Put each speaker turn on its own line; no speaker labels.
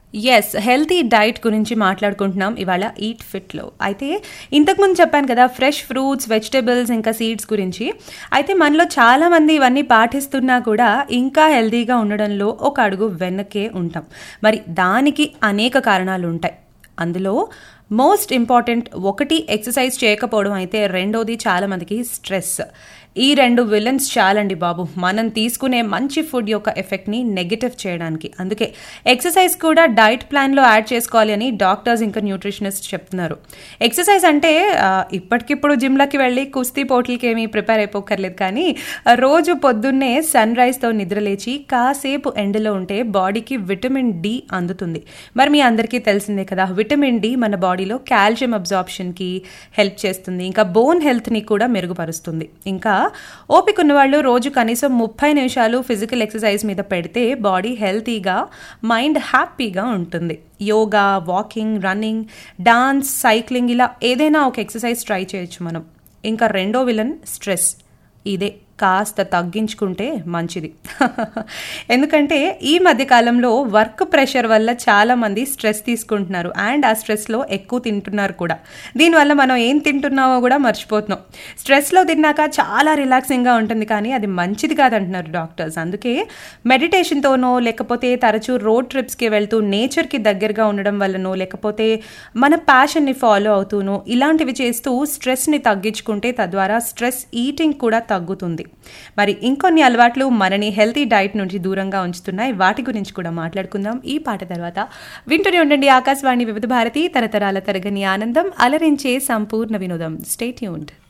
yes healthy diet గురించి మాట్లాడుకుంటున్నాం ఇవాళ ఈట్ ఫిట్లో అయితే ఇంతకుముందు చెప్పాను కదా ఫ్రెష్ ఫ్రూట్స్ వెజిటబుల్స్ ఇంకా సీడ్స్ గురించి అయితే మనలో చాలామంది ఇవన్నీ పాటిస్తున్నా కూడా ఇంకా హెల్తీగా ఉండడంలో ఒక అడుగు వెనకే ఉంటాం మరి దానికి అనేక కారణాలు ఉంటాయి అందులో మోస్ట్ ఇంపార్టెంట్ ఒకటి ఎక్సర్సైజ్ చేయకపోవడం అయితే రెండోది చాలామందికి స్ట్రెస్ ఈ రెండు విలన్స్ చాలండి బాబు మనం తీసుకునే మంచి ఫుడ్ యొక్క ఎఫెక్ట్ని నెగటివ్ చేయడానికి అందుకే ఎక్సర్సైజ్ కూడా డైట్ ప్లాన్లో యాడ్ చేసుకోవాలి అని డాక్టర్స్ ఇంకా న్యూట్రిషనిస్ట్ చెప్తున్నారు ఎక్సర్సైజ్ అంటే ఆ, ఇప్పటికిప్పుడు జిమ్లకి వెళ్ళి కుస్తీ పోటీలకి ఏమీ ప్రిపేర్ అయిపోకర్లేదు కానీ ఆ, రోజు పొద్దున్నే సన్ రైజ్తో నిద్రలేచి కాసేపు ఎండలో ఉంటే బాడీకి విటమిన్ డి అందుతుంది మరి మీ అందరికీ తెలిసిందే కదా విటమిన్ డి మన బాడీలో కాల్షియం అబ్జార్ప్షన్కి హెల్ప్ చేస్తుంది ఇంకా బోన్ హెల్త్ని కూడా మెరుగుపరుస్తుంది ఇంకా ఓపిక ఉన్న వాళ్ళు రోజు కనీసం ముప్పై నిమిషాలు ఫిజికల్ ఎక్సర్సైజ్ మీద పెడితే బాడీ హెల్తీగా మైండ్ హ్యాపీగా ఉంటుంది yoga walking running dance cycling ఇలా ఏదైనా ఒక ఎక్సర్సైజ్ ట్రై చేయొచ్చు మనం ఇంకా రెండో విలన్ స్ట్రెస్ ఇదే కాస్త తగ్గించుకుంటే మంచిది ఎందుకంటే ఈ మధ్య కాలంలో వర్క్ ప్రెషర్ వల్ల చాలా మంది స్ట్రెస్ తీసుకుంటున్నారు అండ్ ఆ స్ట్రెస్లో ఎక్కువ తింటున్నారు కూడా దీనివల్ల మనం ఏం తింటున్నామో కూడా మర్చిపోతున్నాం స్ట్రెస్లో తిన్నాక చాలా రిలాక్సింగ్గా ఉంటుంది కానీ అది మంచిది కాదంటున్నారు డాక్టర్స్ అందుకే మెడిటేషన్తోనో లేకపోతే తరచూ రోడ్ ట్రిప్స్కి వెళ్తూ నేచర్కి దగ్గరగా ఉండడం వల్లనో లేకపోతే మన ప్యాషన్ని ఫాలో అవుతూనో ఇలాంటివి చేస్తూ స్ట్రెస్ని తగ్గించుకుంటే తద్వారా స్ట్రెస్ ఈటింగ్ కూడా తగ్గుతుంది మరి ఇంకొన్ని అలవాట్లు మనని హెల్తీ డైట్ నుంచి దూరంగా ఉంచుతున్నాయి వాటి గురించి కూడా మాట్లాడుకుందాం ఈ పాట తర్వాత వింటూనే ఉండండి ఆకాశవాణి వివిధ భారతి తరతరాల తరగని ఆనందం అలరించే సంపూర్ణ వినోదం స్టేట్యూన్డ్